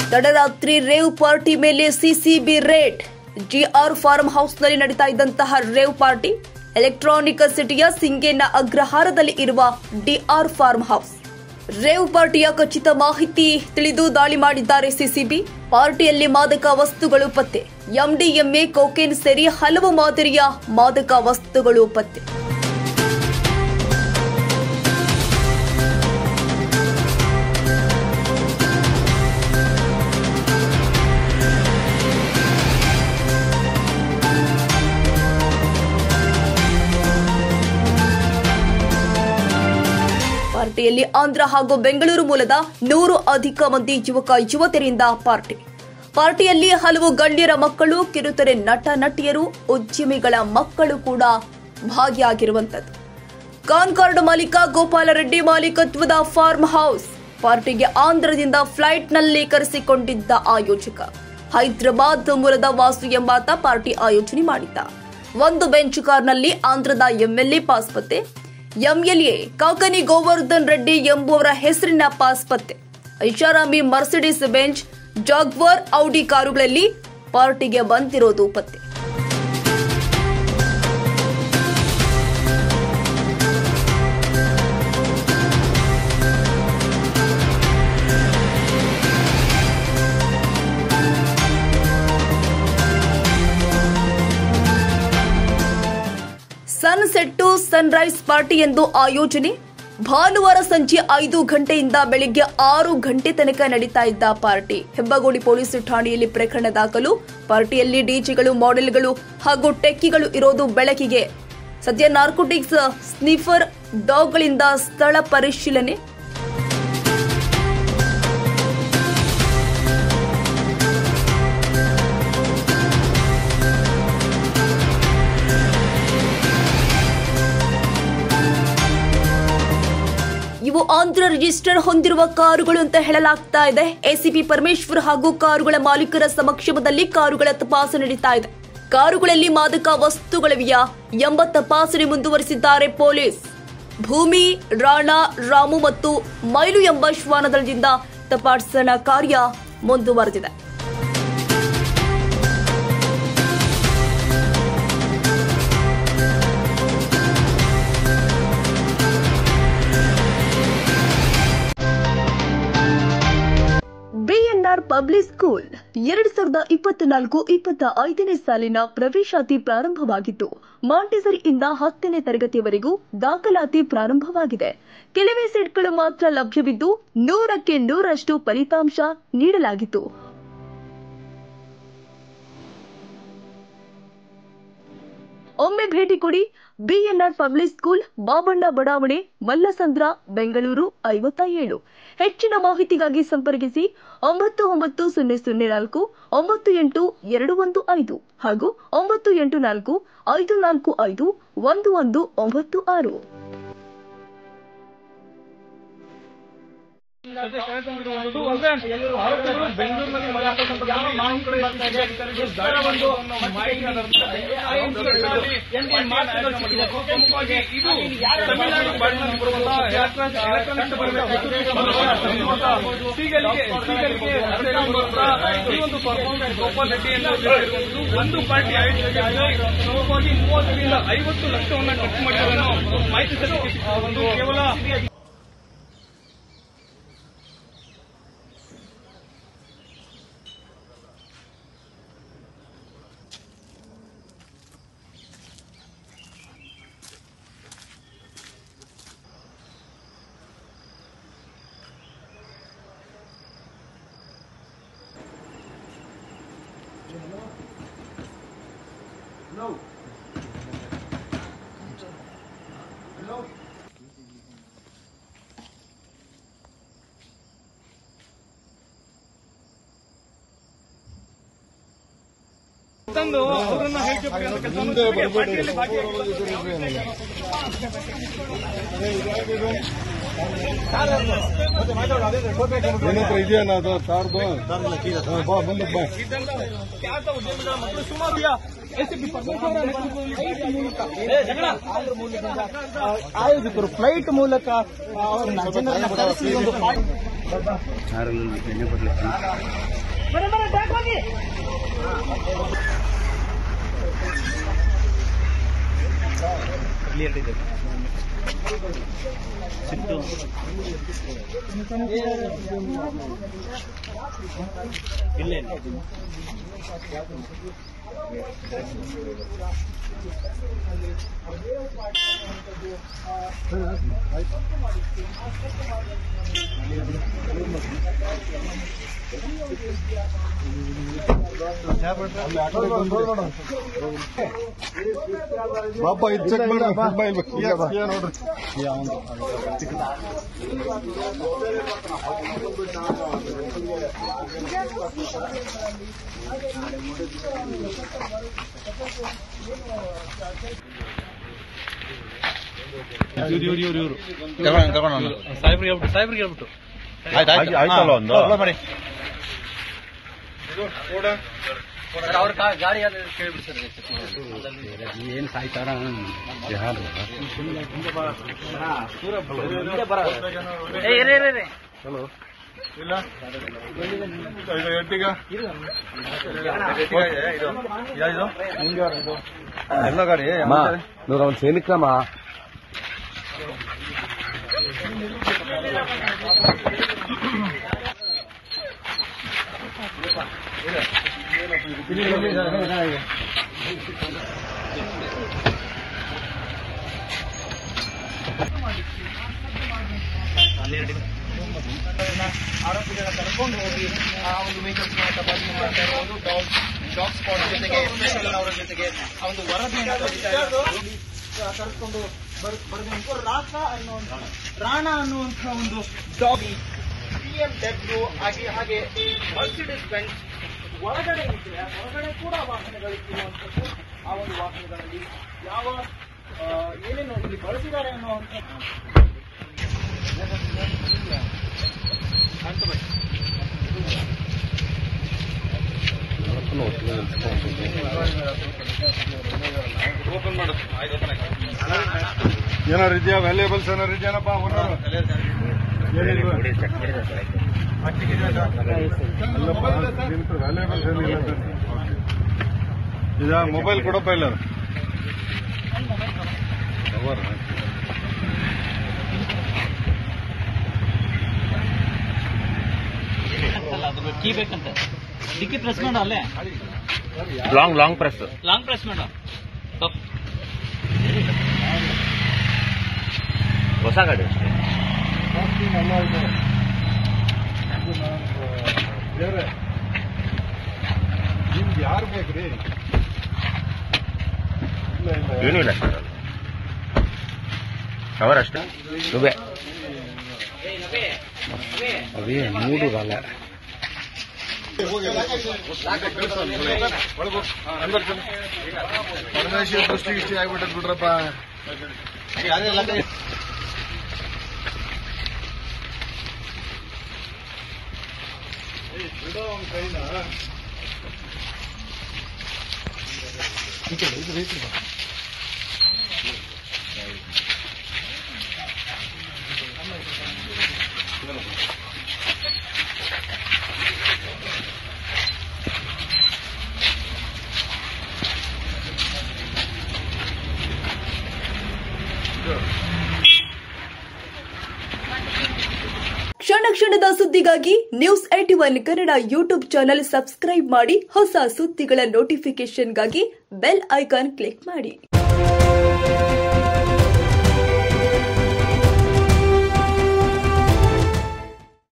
ತಡರಾತ್ರಿ rave party ಮೇಲೆ CCB raid GR farm ಹೌಸ್ನಲ್ಲಿ ನಡೀತಾ ಇದ್ದಂತಹ ರೇವ್ ಪಾರ್ಟಿ ಎಲೆಕ್ಟ್ರಾನಿಕ್ ಸಿಟಿಯ ಸಿಂಗೇನ ಅಗ್ರಹಾರದಲ್ಲಿ ಇರುವ ಡಿಆರ್ ಫಾರ್ಮ್ ಹೌಸ್ ರೇವ್ ಪಾರ್ಟಿಯ ಖಚಿತ ಮಾಹಿತಿ ತಿಳಿದು ದಾಳಿ ಮಾಡಿದ್ದಾರೆ ಸಿಸಿಬಿ ಪಾರ್ಟಿಯಲ್ಲಿ ಮಾದಕ ವಸ್ತುಗಳು ಪತ್ತೆ ಎಂಡಿಎಂಎ ಕೋಕೇನ್ ಸೇರಿ ಹಲವು ಮಾದರಿಯ ಮಾದಕ ವಸ್ತುಗಳು ಪತ್ತೆ ಪಾರ್ಟಿಯಲ್ಲಿ ಆಂಧ್ರ ಹಾಗೂ ಬೆಂಗಳೂರು ಮೂಲದ ನೂರು ಅಧಿಕ ಮಂದಿ ಯುವಕ ಯುವತಿಯರಿಂದ ಪಾರ್ಟಿ ಪಾರ್ಟಿಯಲ್ಲಿ ಹಲವು ಗಣ್ಯರ ಮಕ್ಕಳು ಕಿರುತೆರೆ ನಟ ನಟಿಯರು ಉದ್ಯಮಿಗಳ ಮಕ್ಕಳು ಕೂಡ ಭಾಗಿಯಾಗಿರುವಂತದ್ದು ಕಾನ್ಕಾರ್ಡ್ ಮಾಲೀಕ ಗೋಪಾಲ ರೆಡ್ಡಿ ಮಾಲೀಕತ್ವದ ಫಾರ್ಮ್ ಹೌಸ್ ಪಾರ್ಟಿಗೆ ಆಂಧ್ರದಿಂದ ಫ್ಲೈಟ್ನಲ್ಲಿ ಕರೆಸಿಕೊಂಡಿದ್ದ ಆಯೋಜಕ ಹೈದರಾಬಾದ್ ಮೂಲದ ವಾಸು ಎಂಬಾತ ಪಾರ್ಟಿ ಆಯೋಜನೆ ಮಾಡಿದ್ದ ಒಂದು ಬೆಂಚ್ ಕಾರ್ನಲ್ಲಿ ಆಂಧ್ರದ ಎಂಎಲ್ಎ ಪಾಸ್ ಪತ್ತೆ ಎಂಎಲ್ಎ ಕಾಕನಿ ಗೋವರ್ಧನ್ ರೆಡ್ಡಿ ಎಂಬುವರ ಹೆಸರಿನ ಪಾಸ್ ಪತ್ತೆ ಐಷಾರಾಮಿ ಮರ್ಸಿಡಿಸ್ ಬೆಂಚ್ ಜಾಗ್ವಾರ್ ಔಡಿ ಕಾರುಗಳಲ್ಲಿ ಪಾರ್ಟಿಗೆ ಬಂದಿರೋದು ಪತ್ತೆ sunset to sunrise party ಎಂದು ಆಯೋಜನೆ ಭಾನುವಾರ ಸಂಜೆ ಐದು ಗಂಟೆಯಿಂದ ಬೆಳಿಗ್ಗೆ ಆರು ಗಂಟೆ ತನಕ ನಡೀತಾ ಇದ್ದ ಪಾರ್ಟಿ ಹೆಬ್ಬಗೋಡಿ ಪೊಲೀಸ್ ಠಾಣೆಯಲ್ಲಿ ಪ್ರಕರಣ ದಾಖಲು ಪಾರ್ಟಿಯಲ್ಲಿ ಡಿಜೆಗಳು ಮಾಡೆಲ್ಗಳು ಹಾಗೂ ಟೆಕ್ಕಿಗಳು ಇರೋದು ಬೆಳಕಿಗೆ ಸದ್ಯ ನಾರ್ಕೋಟಿಕ್ಸ್ ಸ್ನಿಫರ್ ಡಾಗ್ಗಳಿಂದ ಸ್ಥಳ ಪರಿಶೀಲನೆ ಇವು ಆಂಧ್ರ ರಿಜಿಸ್ಟರ್ ಹೊಂದಿರುವ ಕಾರುಗಳು ಅಂತ ಹೇಳಲಾಗ್ತಾ ಇದೆ ಎಸಿಪಿ ಪರಮೇಶ್ವರ್ ಹಾಗೂ ಕಾರುಗಳ ಮಾಲೀಕರ ಸಮಕ್ಷಮದಲ್ಲಿ ಕಾರುಗಳ ತಪಾಸಣೆ ನಡೀತಾ ಇದೆ ಕಾರುಗಳಲ್ಲಿ ಮಾದಕ ವಸ್ತುಗಳಿವೆಯಾ ಎಂಬ ತಪಾಸಣೆ ಮುಂದುವರಿಸಿದ್ದಾರೆ ಪೊಲೀಸ್ ಭೂಮಿ ರಾಣಾ ರಾಮು ಮತ್ತು ಮೈಲು ಎಂಬ ಶ್ವಾನದಳದಿಂದ ತಪಾಸಣಾ ಕಾರ್ಯ ಮುಂದುವರೆದಿದೆ ಬಿಎನ್ಆರ್ ಪಬ್ಲಿಕ್ ಸ್ಕೂಲ್ ಎರಡ್ ಸಾವಿರದ ಇಪ್ಪತ್ನಾಲ್ಕು ಇಪ್ಪತ್ತ ಐದನೇ ಸಾಲಿನ ಪ್ರವೇಶಾತಿ ಪ್ರಾರಂಭವಾಗಿದ್ದು ಮಾಂಟೆಸರಿಯಿಂದ ಹತ್ತನೇ ತರಗತಿಯವರೆಗೂ ದಾಖಲಾತಿ ಪ್ರಾರಂಭವಾಗಿದೆ ಕೆಲವೇ ಸೀಟ್ಗಳು ಮಾತ್ರ ಲಭ್ಯವಿದ್ದು ನೂರಕ್ಕೆ ನೂರಷ್ಟು ಫಲಿತಾಂಶ ನೀಡಲಾಗಿತ್ತು ಒಮ್ಮೆ ಭೇಟಿ ಕೊಡಿ ಬಿಎನ್ಆರ್ ಪಬ್ಲಿಕ್ ಸ್ಕೂಲ್ ಬಾಬಣ್ಣ ಬಡಾವಣೆ ಮಲ್ಲಸಂದ್ರ ಬೆಂಗಳೂರು ಐವತ್ತ ಏಳು ಹೆಚ್ಚಿನ ಮಾಹಿತಿಗಾಗಿ ಸಂಪರ್ಕಿಸಿ ಒಂಬತ್ತು ಒಂಬತ್ತು ಸೊನ್ನೆ ಸೊನ್ನೆ ನಾಲ್ಕು ಒಂಬತ್ತು ಎಂಟು ಎರಡು ಒಂದು ಐದು ಹಾಗೂ ಒಂಬತ್ತು ಎಂಟು ನಾಲ್ಕು ಐದು ನಾಲ್ಕು ಐದು ಒಂದು ಒಂದು ಒಂಬತ್ತು ಆರು ಬೆಂಗಳೂರಿನಲ್ಲಿ ಮನೆ ಸಂಪರ್ಕದಲ್ಲಿ ಮಾಹಿತಿ ಬರ್ತಾ ಇದೆ ಎಷ್ಟರ ಒಂದು ಮಾಹಿತಿ ಪ್ರಮುಖವಾಗಿ ಇದು ತಮಿಳುನಾಡು ಬಾಡಿನಲ್ಲಿ ಬರುವಂತಹ ಎಲೆಕ್ಟ್ರಾನಿಕ್ಸ್ ಬರಬೇಕು ಸೀಗಲಿಗೆ ಸೀಗಲಿಗೆ ಈ ಒಂದು ಪರ್ಫಾರ್ಮೆನ್ಸ್ ಗೋಪಾಲ್ ರೆಡ್ಡಿ ಎಂದು ಹೇಳಿರುವುದು ಒಂದು ಪಾರ್ಟಿ ಆಯೋಜನೆಗೆ ಪ್ರಮುಖವಾಗಿ ಮೂವತ್ತರಿಂದ ಐವತ್ತು ಲಕ್ಷವನ್ನು ಖರ್ಚು ಮಾಡಿರುವುದನ್ನು ಮಾಹಿತಿ ಸಲ್ಲಿಕೆ ಒಂದು ಕೇವಲ ತಂದು ಅವರನ್ನ ಹೇಳಿಕೆ ಪಡೆಯುವಂತ ಕೆಲಸವನ್ನು ಪಾರ್ಟಿಯಲ್ಲಿ ಭಾಗಿಯಾಗಿದ್ದಾರೆ ಏನತ್ರ ಇದೆಯಾ ಅದು ಕಾರ್ದು ಬಾ ಮುಂದಕ್ಕೆ ಬಾ ಇದ್ದಂತ ಖ್ಯಾತ ಉದ್ಯಮಿಗಳ ಮತ್ತು ಸುಮಾರು ಎಸಿಪಿ ಪರಮೇಶ್ವರ ನೇತೃತ್ವದಲ್ಲಿ ಆಯೋಜಕರು ಫ್ಲೈಟ್ ಮೂಲಕ ಅವರನ್ನ ಜನರನ್ನ ಕರೆಸಿ ಒಂದು ಪಾರ್ಟಿ ಬಾಪ ಇದು ಚೆಕ್ ಮಾಡಿ ಬಾ ಇಲ್ಲಿ ಬಾ. ಕಿಯಾ ನೋಡ್ರಿ ಸಾಹೇಬ್ರಿಗೆ ಹೇಳ್ಬಿಟ್ಟು ಸಾಹೇಬ್ರಿಗೆ ಹೇಳ್ಬಿಟ್ಟು ಆಯ್ತಲ್ಲ ಒಂದು ಮಾಡಿ ಅವ್ರ ಗಾಡಿ ಕೇಳ್ಬಿಡಿ ಏನ್ ಸಾಯ್ತಾರ ಯಾರು ಇಲ್ಲ ಇದು ಎಟ್ಟಿಗ ಎಲ್ಲ ಗಾಡಿ ನೂರ ಒಂದು ಸೈನಿಕಮ್ಮ ಆರೋಪಿಗಳನ್ನ ಕರ್ಕೊಂಡು ಹೋಗಿ ಆ ಒಂದು ವೆಹಿಕಲ್ಸ್ ತಪಾಸಣೆ ಮಾಡ್ತಾ ಇರೋದು ಡಾಗ್ ಡಾಗ್ ಸ್ಪಾಟ್ ಜೊತೆಗೆ ಸ್ಪೆಷಲ್ ಅವರ ಜೊತೆಗೆ ಆ ಒಂದು ವರದಿಯನ್ನು ಬರೀತಾ ಇರೋದು ಕರೆದುಕೊಂಡು ಬರೆದು ರಾಕ ಅನ್ನುವಂಥ ರಾಣ ಅನ್ನುವಂಥ ಒಂದು ಡಾಗ್ ಬಿ ಎಂ ಡಬ್ಲ್ಯೂ ಹಾಗೆ ಹಾಗೆ ಮರ್ಸಿಡಿಸ್ ಬೆಂಚ್ ಒಳಗಡೆ ಇದೆ ಹೊರಗಡೆ ಕೂಡ ವಾಹನಗಳಿರುವಂಥದ್ದು ಆ ಒಂದು ವಾಹನಗಳಲ್ಲಿ ಯಾವ ಆ, ಏನೇನು ಇಲ್ಲಿ ಬಳಸಿದ್ದಾರೆ ಅನ್ನುವಂಥ ಓಪನ್ ಮಾಡು ಏನಾರು ಇದೆಯಾ ವ್ಯಾಲ್ಯೂಬಲ್ಸ್ ಏನಾರು ಇದೆಯಾನಪ್ಪ ಓನರ್ ಅಲ್ಲಪ್ಪ ವ್ಯಾಲ್ಯೂಬಲ್ಸ್ ಏನಿಲ್ಲ ಇದ ಮೊಬೈಲ್ ಕೊಡಪ್ಪ ಇಲ್ಲ ಕವರ್ ಕೀ ಬೇಕಂತ ಡಿಕ್ಕಿ ಪ್ರೆಸ್ ಮಾಡು ಅಲ್ಲೇ long long press long press ಮಾಡು ತಪ್ಪು. ಹೊಸ ಗಾಡಿ ಬೇರೆ ನಿಮ್ಗೆ ಯಾರು ಬೇಕ್ರಿ ಇಲ್ಲ ಇಲ್ಲ ಏನೂ ಇಲ್ಲ ಸರ್ ಕವರ್ ಅಷ್ಟೇ ನುಬೆ ಅವೇ ಮೂರು ಅಲ್ಲ ಪರಮೇಶ್ವರ ದೃಷ್ಟಿ ಇಷ್ಟಿ ಆಗ್ಬಿಟ್ಟದ್ ಬಿಡ್ರಪ್ಪ ಕ್ಷಣ ಕ್ಷಣದ ಸುದ್ದಿಗಾಗಿ news AT one Kannada YouTube channel subscribe ಮಾಡಿ ಹೊಸ ಸುದ್ದಿಗಳ ನೋಟಿಫಿಕೇಶನ್ಗಾಗಿ ಬೆಲ್ ಐಕಾನ್ ಕ್ಲಿಕ್ ಮಾಡಿ